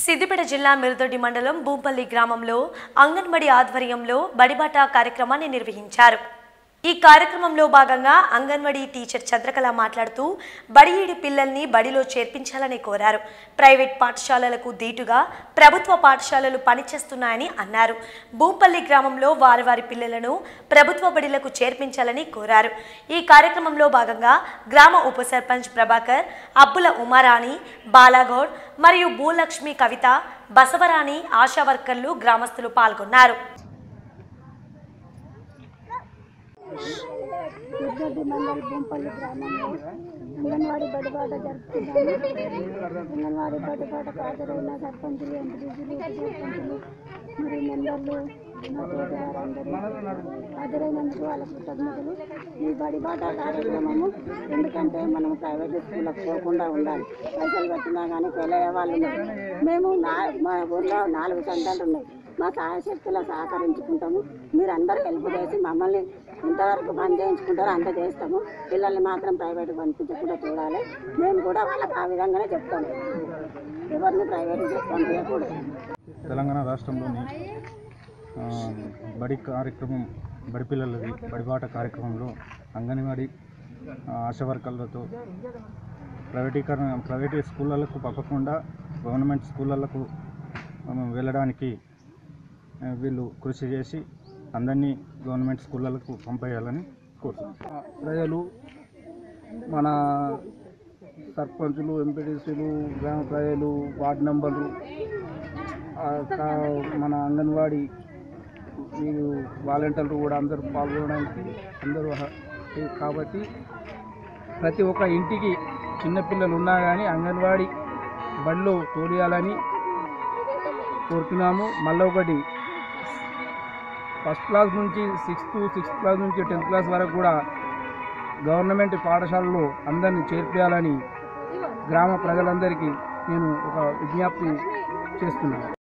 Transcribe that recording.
సిద్దిపేట జిల్లా మిరుదొడ్డి మండలం భూపల్లి గ్రామంలో అంగన్వాడీ ఆధ్వర్యంలో బడిబాట కార్యక్రమాన్ని నిర్వహించారు ఈ కార్యక్రమంలో భాగంగా అంగన్వాడీ టీచర్ చంద్రకళ మాట్లాడుతూ బడిఈడి పిల్లల్ని బడిలో చేర్పించాలని కోరారు ప్రైవేట్ పాఠశాలలకు దీటుగా ప్రభుత్వ పాఠశాలలు పనిచేస్తున్నాయని అన్నారు భూపల్లి గ్రామంలో వారి వారి పిల్లలను ప్రభుత్వ బడిలకు చేర్పించాలని కోరారు ఈ కార్యక్రమంలో భాగంగా గ్రామ ఉప సర్పంచ్ ప్రభాకర్ అబ్బుల ఉమారాణి బాలాగౌడ్ మరియు భూలక్ష్మి కవిత బసవరాణి ఆశా వర్కర్లు గ్రామస్తులు పాల్గొన్నారు దుర్గడ్డి మండల్ బొంపల్లి గ్రామంలో అంగన్వాడీ బడిబాట జరుపుతున్నాము అంగన్వాడీ బడిబాటకు హాజరైన సర్పంచులు ఎంపీటీసీలు ఉప సర్పంచులు మరియు మెంబర్లు మా తోటివారందరూ హాజరైనందుకు వాళ్ళ కృతజ్ఞతలు ఈ బడిబాట కార్యక్రమము ఎందుకంటే మనం ప్రైవేట్ స్కూళ్ళకు పోకుండా ఉండాలి పైసలు పెట్టినా కానీ ఫెయిల్ అయ్యే వాళ్ళు ఉన్నారు. మేము నా మా ఊర్లో నాలుగు సెంటర్లు ఉన్నాయి మా సహాయశక్తులు సహకరించుకుంటాము మీరు అందరూ హెల్ప్ చేసి మమ్మల్ని ఇంతవరకు పని చేయించుకుంటారో అంత చేస్తాము పిల్లల్ని మాత్రం ప్రైవేట్ పంపించకుండా చూడాలి మేము కూడా వాళ్ళకి ఆ విధంగానే చెప్తాము ఎవరిని ప్రైవేట్ పంపించకూడదు తెలంగాణ రాష్ట్రంలోని ఆ, బడి కార్యక్రమం బడి పిల్లలది బడిబాట కార్యక్రమంలో అంగన్వాడీ ఆ, ఆశా వర్కర్లతో ప్రైవేటీకరణ ప్రైవేట్ స్కూళ్ళకు పంపకుండా గవర్నమెంట్ స్కూళ్ళకు ఆ, వెళ్ళడానికి ఆ, వీళ్ళు కృషి చేసి అందరినీ గవర్నమెంట్ స్కూళ్ళకు పంపేయాలని కోరుతున్నాను ప్రజలు మన సర్పంచులు ఎంపీటీసీలు గ్రామ ప్రజలు వార్డు మెంబర్లు ఆ, కా- మన అంగన్వాడీ మీరు వాలంటీర్లు కూడా అందరూ పాల్గొనడానికి అందరూ హ- కాబట్టి ప్రతి ఒక్క ఇంటికి చిన్నపిల్లలు ఉన్నా కానీ అంగన్వాడీ బడిలో తోలియాలని కోరుతున్నాము మళ్ళీ ఒకటి ఫస్ట్ క్లాస్ నుంచి సిక్స్త్ సిక్స్త్ క్లాస్ నుంచి టెన్త్ క్లాస్ వరకు కూడా గవర్నమెంట్ పాఠశాలలో అందరినీ చేర్పేయాలని గ్రామ ప్రజలందరికీ నేను ఒక విజ్ఞప్తి చేస్తున్నాను